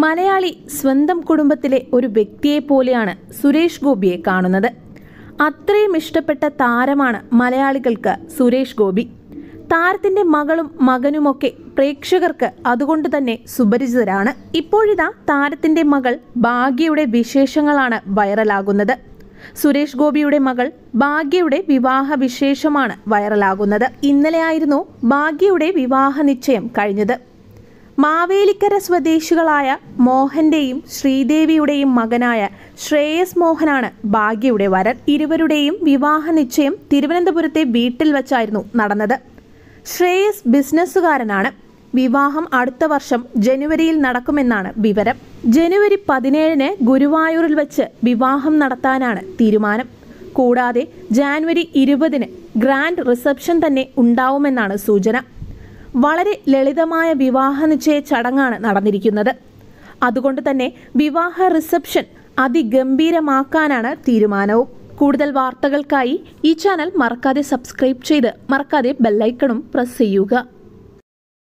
മലയാളി സ്വന്തം കുടുംബത്തിലെ ഒരു വ്യക്തിയെ പോലെയാണ് സുരേഷ് ഗോപിയെ കാണുന്നത് അത്രയും ഇഷ്ടപ്പെട്ട താരമാണ് മലയാളികൾക്ക് സുരേഷ് ഗോപി താരത്തിന്റെ മകളും മകനുമൊക്കെ പ്രേക്ഷകർക്ക് അതുകൊണ്ട് തന്നെ സുപരിചിതരാണ് ഇപ്പോഴിതാ താരത്തിന്റെ മകൾ ഭാഗ്യയുടെ വിശേഷങ്ങളാണ് വൈറലാകുന്നത് സുരേഷ് ഗോപിയുടെ മകൾ ഭാഗ്യയുടെ വിവാഹ വിശേഷമാണ് വൈറലാകുന്നത് ഇന്നലെയായിരുന്നു ഭാഗ്യയുടെ വിവാഹ നിശ്ചയം കഴിഞ്ഞത് മാവേലിക്കര സ്വദേശികളായ മോഹന്റെയും ശ്രീദേവിയുടെയും മകനായ ശ്രേയസ് മോഹനാണ് ഭാഗ്യയുടെ വരൻ ഇരുവരുടെയും വിവാഹ നിശ്ചയം തിരുവനന്തപുരത്തെ വീട്ടിൽ വച്ചായിരുന്നു നടന്നത് ശ്രേയസ് ബിസിനസ്സുകാരനാണ് വിവാഹം അടുത്ത വർഷം ജനുവരിയിൽ നടക്കുമെന്നാണ് വിവരം ജനുവരി പതിനേഴിന് ഗുരുവായൂരിൽ വെച്ച് വിവാഹം നടത്താനാണ് തീരുമാനം കൂടാതെ ജാനുവരി ഇരുപതിന് ഗ്രാൻഡ് റിസപ്ഷൻ തന്നെ ഉണ്ടാവുമെന്നാണ് സൂചന വളരെ ലളിതമായ വിവാഹ നിശ്ചയ ചടങ്ങാണ് നടന്നിരിക്കുന്നത് അതുകൊണ്ട് തന്നെ വിവാഹ റിസപ്ഷൻ അതിഗംഭീരമാക്കാനാണ് തീരുമാനവും കൂടുതൽ വാർത്തകൾക്കായി ഈ ചാനൽ മറക്കാതെ സബ്സ്ക്രൈബ് ചെയ്ത് മറക്കാതെ ബെല്ലൈക്കണും പ്രസ് ചെയ്യുക